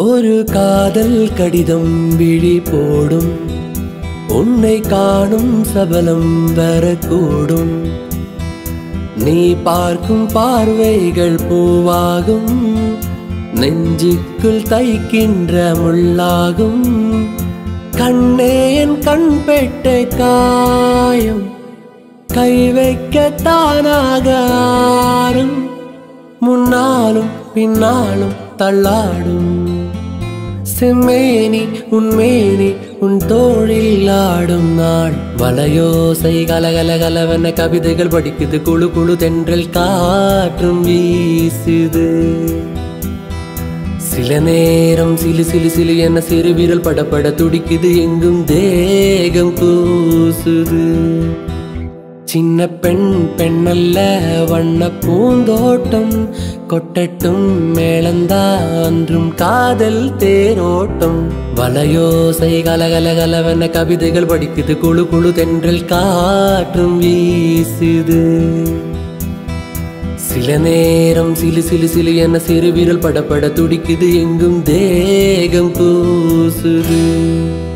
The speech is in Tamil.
ஒரு காதல் கடிதம் விழி போடும் உன்னை காணும் சபலம் வரக்கூடும் நீ பார்க்கும் பார்வைகள் பூவாகும் நெஞ்சுக்குள் தைக்கின்ற முள்ளாகும் கண்ணே என் கண் பெட்ட காயம் கை வைக்க தானாக ஆறும் முன்னாலும் பின்னாலும் தள்ளாடும் செம்மேனி உன்மேனி உன் தோழில் ஆடும் நாள் வலையோசை கலகல கலவென கவிதைகள் படிக்குது குழு குழு தென்றல் காற்றும் வீசுது சில நேரம் சிலு சிலு சிலு என சிறு விரல் படபட துடிக்குது எங்கும் தேகம் கூசுது சின்ன பெண் பெண்ணல்ல வண்ண பூந்தோட்டம் கொட்டட்டும் மேளந்தா அன்றும் காதல் தேரோட்டம் வலையோசை கலகல கலவென கவிதைகள் படிக்குது குழு குழு தென்றல் காற்றும் வீசுது சில நேரம் சிலு சிலு சிலு என சிறு விரல் படபட துடிக்குது எங்கும் தேகம் கூசுது